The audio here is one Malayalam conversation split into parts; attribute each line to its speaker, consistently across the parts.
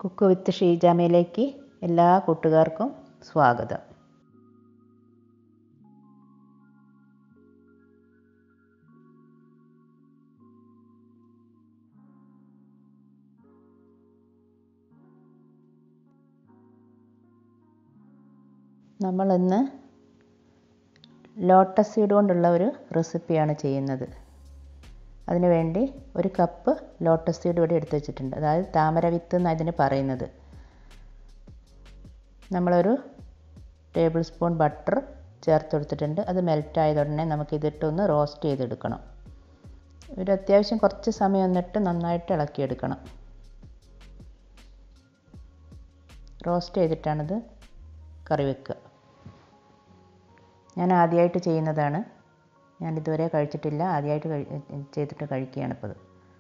Speaker 1: കുക്ക് വിത്ത് ഷീജാമയിലേക്ക് എല്ലാ കൂട്ടുകാർക്കും സ്വാഗതം നമ്മളിന്ന് ലോട്ടസ് സീഡ് കൊണ്ടുള്ള ഒരു റെസിപ്പിയാണ് ചെയ്യുന്നത് അതിനു വേണ്ടി ഒരു കപ്പ് ലോട്ടസ് സീഡ് ഇവിടെ എടുത്ത് വെച്ചിട്ടുണ്ട് അതായത് താമര വിത്ത് എന്നാണ് ഇതിന് പറയുന്നത് നമ്മളൊരു ടേബിൾ സ്പൂൺ ബട്ടർ ചേർത്ത് കൊടുത്തിട്ടുണ്ട് അത് മെൽറ്റ് ആയത് ഉടനെ നമുക്ക് ഇതിട്ടൊന്ന് റോസ്റ്റ് ചെയ്തെടുക്കണം ഒരു അത്യാവശ്യം കുറച്ച് സമയം ഒന്നിട്ട് നന്നായിട്ട് ഇളക്കിയെടുക്കണം റോസ്റ്റ് ചെയ്തിട്ടാണിത് കറി വെക്കുക ഞാൻ ആദ്യമായിട്ട് ചെയ്യുന്നതാണ് ഞാൻ ഇതുവരെ കഴിച്ചിട്ടില്ല ആദ്യമായിട്ട് കഴി ചെയ്തിട്ട് കഴിക്കുകയാണ് ഇപ്പോൾ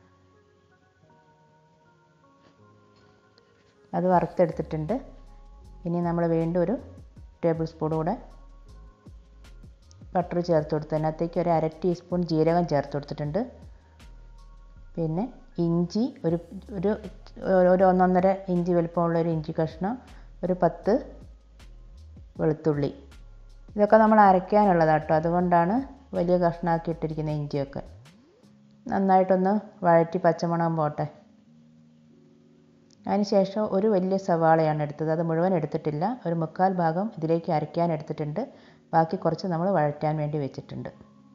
Speaker 1: അത് വറുത്തെടുത്തിട്ടുണ്ട് ഇനി നമ്മൾ വീണ്ടും ഒരു ടേബിൾ സ്പൂൺ കൂടെ ബട്ടർ ചേർത്ത് കൊടുത്ത് അതിനകത്തേക്ക് ഒരു അര ടീസ്പൂൺ ജീരകം ചേർത്ത് കൊടുത്തിട്ടുണ്ട് പിന്നെ ഇഞ്ചി ഒരു ഒരു ഒരു ഒന്നൊന്നര ഇഞ്ചി വലുപ്പമുള്ള ഒരു ഇഞ്ചി കഷ്ണം ഒരു പത്ത് വെളുത്തുള്ളി ഇതൊക്കെ നമ്മൾ അരയ്ക്കാനുള്ളതാണ് കേട്ടോ അതുകൊണ്ടാണ് വലിയ കഷ്ണമാക്കി ഇട്ടിരിക്കുന്ന ഇഞ്ചിയൊക്കെ നന്നായിട്ടൊന്ന് വഴറ്റി പച്ചമണം പോട്ടെ അതിനുശേഷം ഒരു വലിയ സവാളയാണ് എടുത്തത് അത് മുഴുവൻ എടുത്തിട്ടില്ല ഒരു മുക്കാൽ ഭാഗം ഇതിലേക്ക് അരയ്ക്കാൻ എടുത്തിട്ടുണ്ട് ബാക്കി കുറച്ച് നമ്മൾ വഴറ്റാൻ വേണ്ടി വെച്ചിട്ടുണ്ട്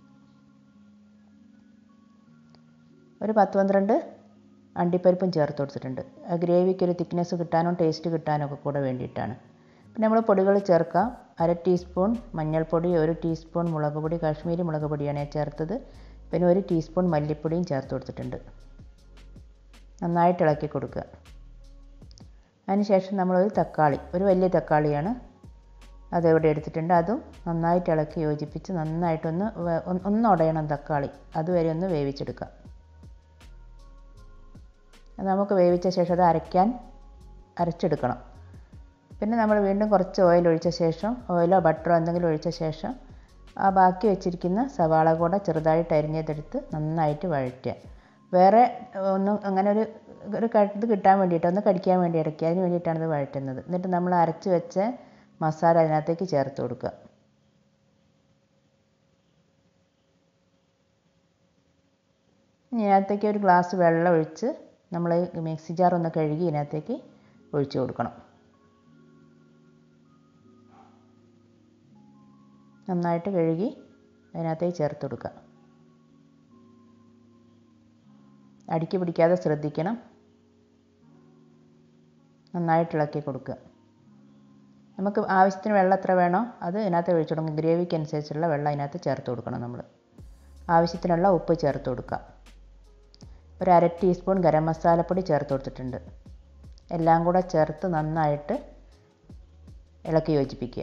Speaker 1: ഒരു പത്ത് പന്ത്രണ്ട് അണ്ടിപ്പരിപ്പും ചേർത്ത് കൊടുത്തിട്ടുണ്ട് ഗ്രേവിക്ക് ഒരു തിക്നെസ് കിട്ടാനും ടേസ്റ്റ് കിട്ടാനും ഒക്കെ കൂടെ വേണ്ടിയിട്ടാണ് പിന്നെ നമ്മൾ പൊടികൾ ചേർക്കാം അര ടീസ്പൂൺ മഞ്ഞൾപ്പൊടി ഒരു ടീസ്പൂൺ മുളക് പൊടി കാശ്മീരി മുളക് പൊടിയാണ് ഞാൻ ചേർത്തത് പിന്നെ ഒരു ടീസ്പൂൺ മല്ലിപ്പൊടിയും ചേർത്ത് കൊടുത്തിട്ടുണ്ട് നന്നായിട്ട് ഇളക്കി കൊടുക്കുക അതിനുശേഷം നമ്മളൊരു തക്കാളി ഒരു വലിയ തക്കാളിയാണ് അതിവിടെ എടുത്തിട്ടുണ്ട് അതും നന്നായിട്ട് ഇളക്കി യോജിപ്പിച്ച് നന്നായിട്ടൊന്ന് ഒന്ന് ഉടയണം തക്കാളി അതുവരെ ഒന്ന് വേവിച്ചെടുക്കാം നമുക്ക് വേവിച്ച ശേഷം അത് അരയ്ക്കാൻ അരച്ചെടുക്കണം പിന്നെ നമ്മൾ വീണ്ടും കുറച്ച് ഓയിൽ ഒഴിച്ച ശേഷം ഓയിലോ ബട്ടറോ എന്തെങ്കിലും ഒഴിച്ച ശേഷം ആ ബാക്കി വെച്ചിരിക്കുന്ന സവാള കൂടെ ചെറുതായിട്ട് അരിഞ്ഞതെടുത്ത് നന്നായിട്ട് വഴറ്റുക വേറെ ഒന്നും അങ്ങനെ ഒരു ഒരു ഇത് കിട്ടാൻ വേണ്ടിയിട്ട് ഒന്ന് കടിക്കാൻ വേണ്ടി ഇടയ്ക്ക് അതിന് വേണ്ടിയിട്ടാണ് ഇത് വഴറ്റുന്നത് എന്നിട്ട് നമ്മൾ അരച്ച് വെച്ച മസാല അതിനകത്തേക്ക് ചേർത്ത് കൊടുക്കുക ഇതിനകത്തേക്ക് ഒരു ഗ്ലാസ് വെള്ളം ഒഴിച്ച് നമ്മൾ മിക്സി ജാർ ഒന്ന് കഴുകി ഇതിനകത്തേക്ക് ഒഴിച്ചു കൊടുക്കണം നന്നായിട്ട് കഴുകി അതിനകത്തേക്ക് ചേർത്ത് കൊടുക്കുക അടിക്ക് പിടിക്കാതെ ശ്രദ്ധിക്കണം നന്നായിട്ട് ഇളക്കി കൊടുക്കുക നമുക്ക് ആവശ്യത്തിന് വെള്ളം എത്ര വേണോ അത് ഇതിനകത്ത് ഒഴിച്ചു കൊടുക്കും ഗ്രേവിക്ക് അനുസരിച്ചുള്ള വെള്ളം അതിനകത്ത് ചേർത്ത് കൊടുക്കണം നമ്മൾ ആവശ്യത്തിനുള്ള ഉപ്പ് ചേർത്ത് കൊടുക്കുക ഒരു അര ടീസ്പൂൺ ഗരം മസാലപ്പൊടി ചേർത്ത് കൊടുത്തിട്ടുണ്ട് എല്ലാം കൂടെ ചേർത്ത് നന്നായിട്ട് ഇളക്കി യോജിപ്പിക്കുക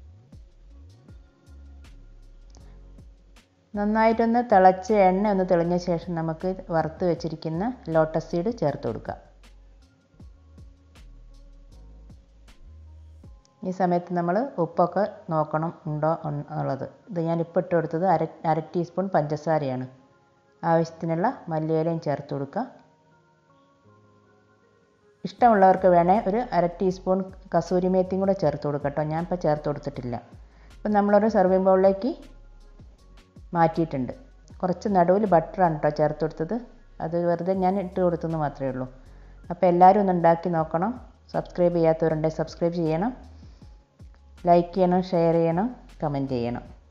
Speaker 1: നന്നായിട്ടൊന്ന് തിളച്ച് എണ്ണ ഒന്ന് തെളിഞ്ഞ ശേഷം നമുക്ക് വറുത്ത് വെച്ചിരിക്കുന്ന ലോട്ടസ് സീഡ് ചേർത്ത് കൊടുക്കാം ഈ സമയത്ത് നമ്മൾ ഉപ്പൊക്കെ നോക്കണം ഉണ്ടോ എന്നുള്ളത് ഇത് ഞാൻ ഇപ്പോൾ ഇട്ട് കൊടുത്തത് അര അര ടീസ്പൂൺ പഞ്ചസാരയാണ് ആവശ്യത്തിനുള്ള മല്ലിയിലയും ചേർത്ത് കൊടുക്കുക ഇഷ്ടമുള്ളവർക്ക് വേണേൽ ഒരു അര ടീസ്പൂൺ കസൂരി മേത്തിയും കൂടെ ചേർത്ത് കൊടുക്കാം കേട്ടോ ഞാൻ ഇപ്പോൾ ചേർത്ത് കൊടുത്തിട്ടില്ല ഇപ്പം നമ്മളൊരു സെർവിങ് ബൗളിലേക്ക് മാറ്റിയിട്ടുണ്ട് കുറച്ച് നടുവിൽ ബട്ടറാണ് കേട്ടോ ചേർത്ത് കൊടുത്തത് അത് വെറുതെ ഞാൻ ഇട്ട് കൊടുത്തെന്ന് മാത്രമേ ഉള്ളൂ അപ്പോൾ എല്ലാവരും ഒന്ന് ഉണ്ടാക്കി നോക്കണം സബ്സ്ക്രൈബ് ചെയ്യാത്തവരുണ്ടെങ്കിൽ സബ്സ്ക്രൈബ് ചെയ്യണം ലൈക്ക് ചെയ്യണം ഷെയർ ചെയ്യണം കമൻറ്റ് ചെയ്യണം